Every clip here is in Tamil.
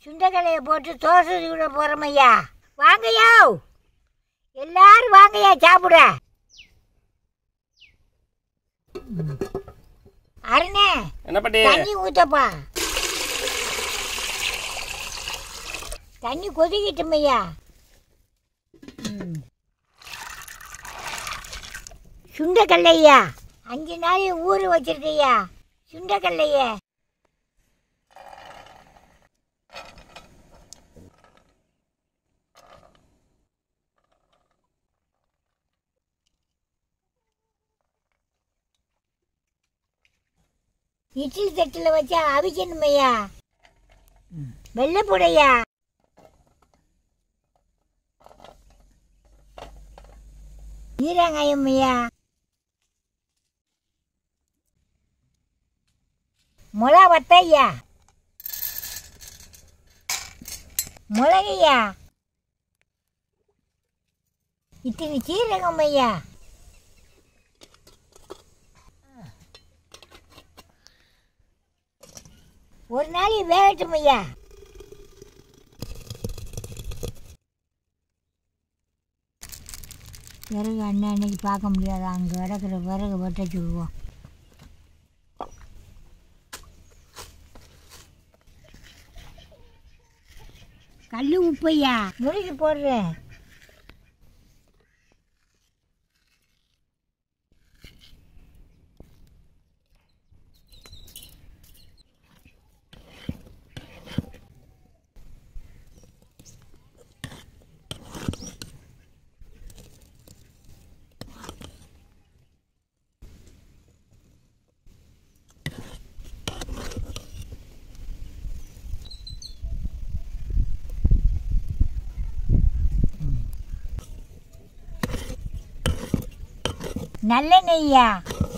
சுண்டக்கலையை போட்டு தோசை சுட போகிறோம் ஐயா வாங்கய்யா எல்லாரும் வாங்கய்யா சாப்பிட அருணே என்ன பாட்டி தண்ணி ஊத்தப்பா தண்ணி கொதிக்கிட்டும் ஐயா ம். சுண்டக்கல்லையா அஞ்சு நாள் ஊற வச்சிருக்கையா சுண்டக்கல்லைய இட்லி தட்டில் வச்சா அவிக்கணுமையா வெள்ளைப்பூடையா ஈரங்காயம் ஐயா முளை வத்தையா மிளகையா இத்தனை சீரகம் ஐயா ஒரு நாளைக்கு வேகட்டும் ஐயா விறகு அண்ணன் அன்னைக்கு பார்க்க முடியாது அங்கே கிடக்கிற விறகு வெட்ட சொல்லுவோம் கல் உப்பையா முடிச்சு போடுறேன் நல்லெண்ணெய்யா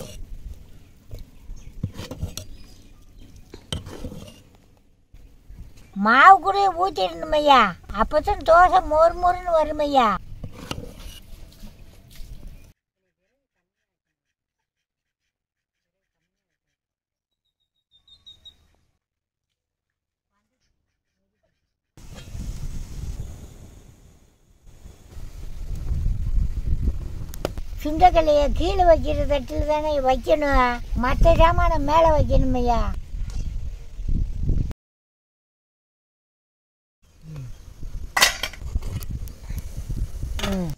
மாவு கூட ஊற்றிடணுமையா அப்பதான் தோசை மொறு மொறுன்னு வருமையா சுண்டக்கல்லையை கீழே வைக்கிற தட்டில் தானே வைக்கணும் மற்ற சாமான மேலே வைக்கணுமையா ம்.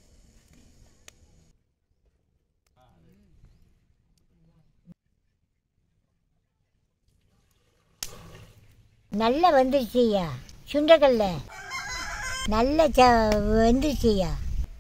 நல்லா வந்துருச்சுய்யா சுண்டக்கல்ல நல்ல ச வந்துருச்சுய்யா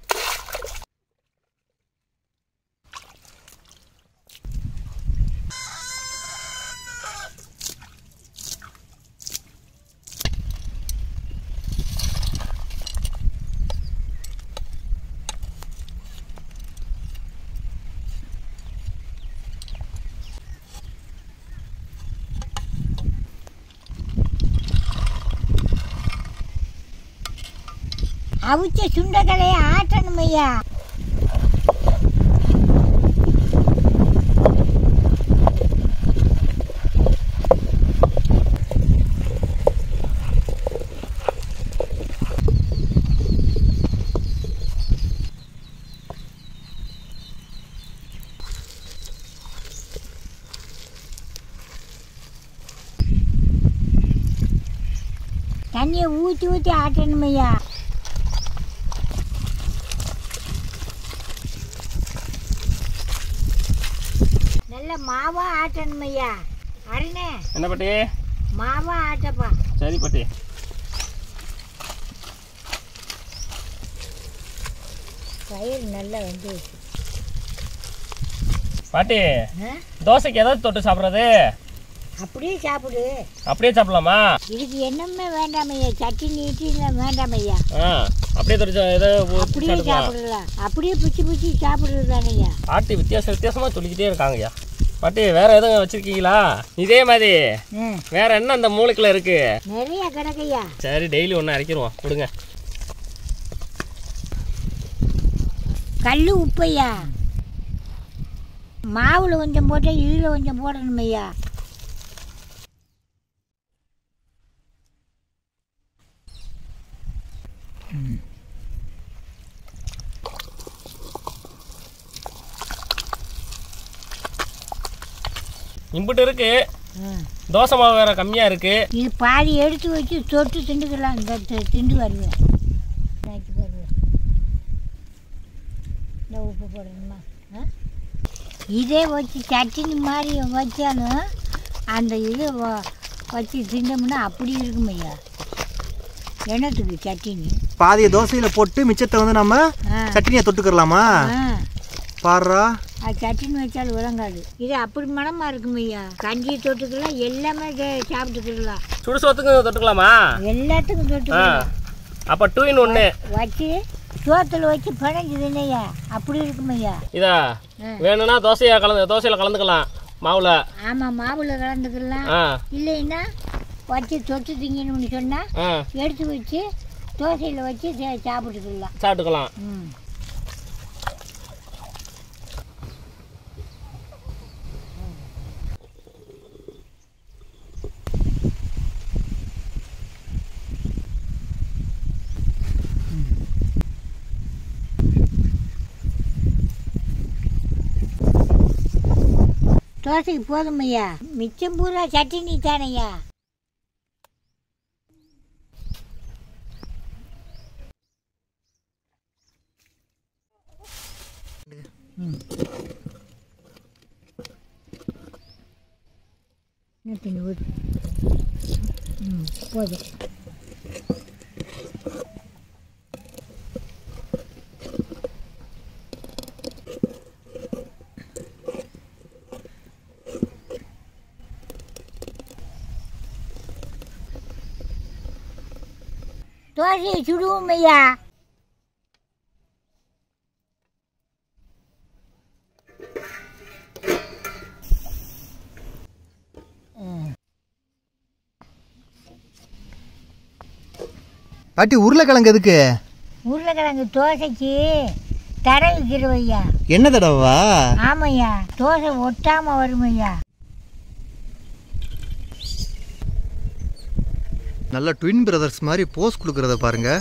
அவிச்ச சுண்டக்கலையை ஆட்டணும் ஐயா தண்ணியை ஊற்றி ஊற்றி ஆட்டணும் ஐயா நல்ல மாவா ஆட்டணும் ஐயா அருணே என்ன பாட்டி மாவா ஆட்டப்பா சரி பாட்டி பயிர் நல்லா வந்து பாட்டி ஆ? தோசைக்கு ஏதாவது தொட்டு சாப்பிட்றது அப்படியே சாப்பிடு அப்படியே சாப்பிடலாமா இதுக்கு என்னமே வேண்டாம் ஐயா சட்னி இட்லிலாம் வேண்டாம் ஐயா ஆ அப்படியே தொட்டு ஏதோ ஊத்தி அப்படியே சாப்பிடலாம் சாப்பிடலாம் அப்படியே பிச்சு பிச்சு சாப்பிடுறது தானேய்யா பாட்டி வித்தியாச வித்தியாசமாக சொல்லிக்கிட்டே இருக்காங்கய்யா பாட்டி வேற எதுவும் வச்சிருக்கீங்களா இதே மாதிரி ம் வேற என்ன அந்த மூளைக்குள்ள இருக்கு நிறைய கிடக்கையா சரி டெய்லி ஒன்று அரைக்கிருவோம் கொடுங்க கல் உப்பையா மாவுல கொஞ்சம் போட்டு இதில் கொஞ்சம் போடணும் ஐயா இம்புட்டு இருக்கு ம். தோசை மாவு வேற கம்மியாக இருக்கு இது பாதி எடுத்து வச்சு தொட்டு திண்டுக்கலாம் இந்த தி- திண்டு வருவேன் நாக்கி வருவேன் இந்த உப்பு போடணுமா ஆ? இதே வச்சு சட்னி மாதிரி வச்சாலும் அந்த இது வ- வச்சு திண்டோம்னா அப்படி இருக்கும் ஐயா எண்ணத்துக்கு சட்னி பாதிய தோசையில் போட்டு மிச்சத்தை வந்து நம்ம ஆ சட்னியை தொட்டுக்கிறலாமா ஆ பாடுறா அது சட்னி வச்சாலும் விளங்காது இது அப்படி மனமாக இருக்கும் ஐயா கஞ்சி தொட்டுக்கலாம் எல்லாமே சே- சாப்பிட்டுக்கலாம் சுடு சோத்துக்கு தொட்டுக்கலாமா எல்லாத்துக்கும் ஆ தொட்டுக்கலாம் அப்போ டூ இன் ஒன்று வச்சு சோத்தில் வச்சு பிணைஞ்சது இல்லையா அப்படி இருக்கும் ஐயா இதா ஆ. வேணும்னா தோசையை கலந்து தோசையில் கலந்துக்கலாம் மாவில் ஆமாம் மாவுல கலந்துக்கலாம் ஆ இல்லைன்னா வச்சு தொட்டு திங்கணும்னு சொன்னால் ஆ எடுத்து வச்சு தோசையில் வச்சு சே- சாப்பிட்டுக்கலாம் சாப்பிட்டுக்கலாம் ம் தோசைக்கு போதும் ஐயா மிச்சம் பூரா சட்னி தானையா இன்னும் பின்ன ஊத்து. ம் போதும் தோசையை சுடுவோம் ஐயா பாட்டி உருளைக்கிழங்கு எதுக்கு உருளைக்கிழங்கு தோசைக்கு தடவிக்கிறோம் ஐயா என்ன தடவா ஆமையா தோசை ஒட்டாம வரும் ஐயா நல்ல ட்வின் பிரதர்ஸ் மாதிரி போஸ் கொடுக்கறத பாருங்க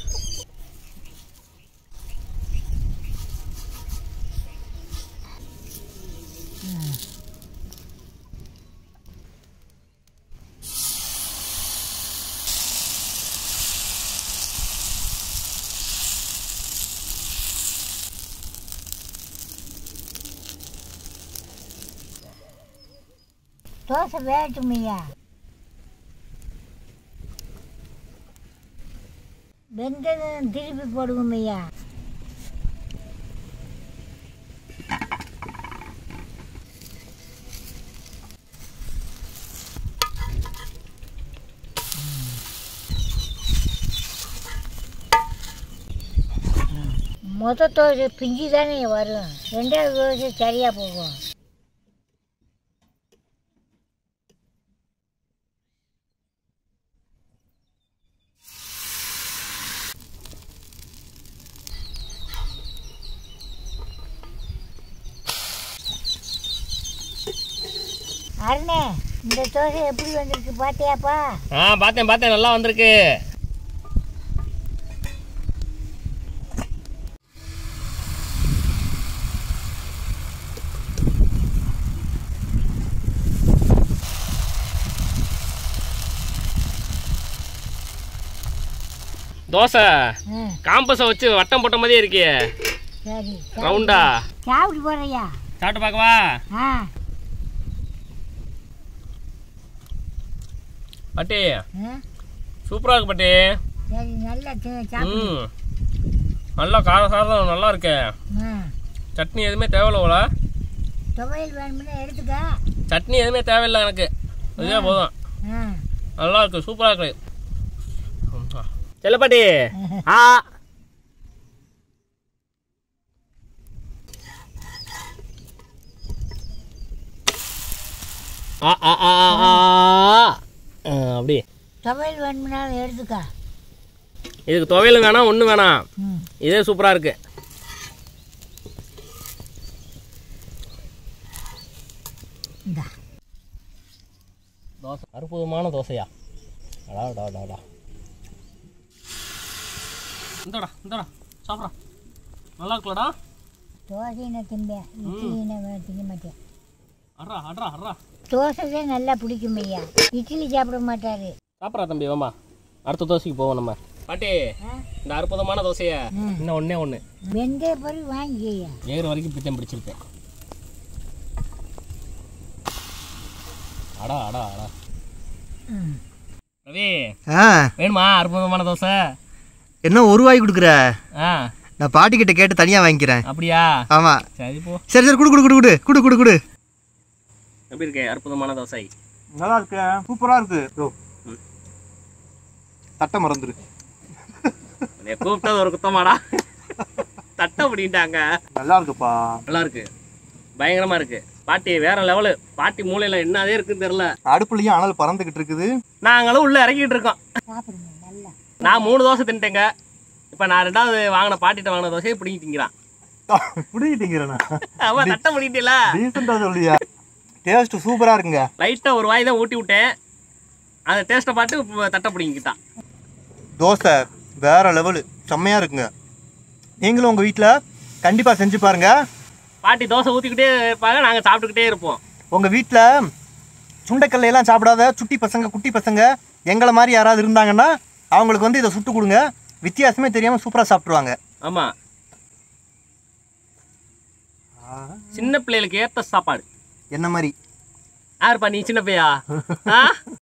தோசை வேகட்டும் ஐயா வெந்ததும் திருப்பி போடுவோம் ஐயா மொத தோசை பிஞ்சு தானே வரும் ரெண்டாவது தோசை சரியாக போகும் அருணே இந்த தோசை எப்படி வந்திருக்கு பார்த்தியாப்பா ஆ பார்த்தேன் பார்த்தேன் நல்லா வந்திருக்கு தோசை ஆ காம்பஸை வச்சு வட்டம் போட்ட மாதிரியே இருக்கே சரி ரவுண்டா சாப்பிட்டு போறியா சாப்பிட்டு பார்க்கவா ஆ பாட்டி ஆ சூப்பராக இருக்கு பாட்டி சரி நல்லா சா- சாப்பிடு ம் நல்லா கார சாதம் நல்லா இருக்கே ஆ சட்னி எதுவுமே தேவையில்ல போல துவையல் வேணும்னா எடுத்துக்க சட்னி எதுவுமே தேவையில்லை எனக்கு இதுவே போதும் ஆ நல்லா இருக்கு சூப்பராக இருக்கு செல்லப்பாட்டி ஆ ஆ ஆ ஆ ஆ, ஆ ஆ, அப்படி துவையல் வேணும்னாலும் எடுத்துக்க இதுக்கு துவையலும் வேணாம் ஒன்றும் வேணாம் ம் இதே சூப்பராக இருக்கு இந்தா தோசை அற்புதமான தோசையா அடா அடா அடா, அடா இந்தடா இந்தடா சாப்பிட்றா நல்லா இருக்குல்லடா தோசையின திம்பேன் இட்லின திங்க மாட்டேன் அட்ரா அட்ரா அட்ரா தோசை தான் நல்லா பிடிக்கும் ஐயா இட்லி சாப்பிட மாட்டாரு சாப்பிட்றா தம்பி வாமா அடுத்த தோசைக்கு போவோம் நம்ம பாட்டி இந்த அற்புதமான தோசையை ம். இன்னும் ஒண்ணே ஒன்று வெந்தய பொருள் வாங்கிக்கையா ஏறு வரைக்கும் பித்தம் பிடிச்சிருப்பேன் அடா அடா அடா ம் ரவி ஆ வேணுமா அற்புதமான தோசை என்ன ஒரு வாய் கொடுக்குற ஆ நான் பாட்டி கிட்ட கேட்டு தனியாக வாங்கிக்கிறேன் அப்படியா ஆமா சரி போ சரி சரி குடு குடு குடு குடு குடு குடு குடு எப்படி இருக்கே அற்புதமான தோசை நல்லா இருக்கு சூப்பராக இருக்கு ம். தட்டை மறந்துரு என்னை கூப்பிட்டது ஒரு குத்தமாடா தட்டை பிடிக்கிட்டாங்க நல்லா இருக்குப்பா நல்லா இருக்கு பயங்கரமா இருக்கு பாட்டி வேற லெவலு பாட்டி மூலையில என்னதே இருக்குன்னு தெரியல அடுப்புலயும் அனல் பறந்துகிட்டு இருக்குது நாங்களும் உள்ள இறக்கிட்டு இருக்கோம் சாப்பிடுங்க நல்லா நான் மூணு தோசை தின்ட்டேங்க இப்போ நான் ரெண்டாவது வாங்கின பாட்டிட்ட வாங்கின தோசையை பிடிங்கி திங்கிறான் புடிக்கிட்டீங்கிறண்ணா அவன் தட்டை பிடிக்கிட்டல டீசெண்டாக சொல்லியா டேஸ்ட் சூப்பராக இருக்குங்க லைட்டாக ஒரு வாய் தான் ஊட்டி விட்டேன் அந்த டேஸ்ட்டை பார்த்து இப்ப தட்டை பிடிங்கிட்டான் தோசை வேற லெவலு செம்மையாக இருக்குங்க நீங்களும் உங்கள் வீட்டில் கண்டிப்பாக செஞ்சு பாருங்க பாட்டி தோசை ஊற்றிக்கிட்டே இருப்பாங்க நாங்கள் சாப்பிட்டுக்கிட்டே இருப்போம் உங்கள் வீட்டில் சுண்டைக்கல்லை எல்லாம் சாப்பிடாத சுட்டி பசங்க குட்டி பசங்க எங்களை மாதிரி யாராவது இருந்தாங்கன்னா அவங்களுக்கு வந்து இதை சுட்டு கொடுங்க வித்தியாசமே தெரியாமல் சூப்பராக சாப்பிட்ருவாங்க ஆமாம் சின்ன பிள்ளைகளுக்கு ஏற்ற சாப்பாடு என்ன மாதிரி யாருப்பா நீ சின்ன பையா ஆ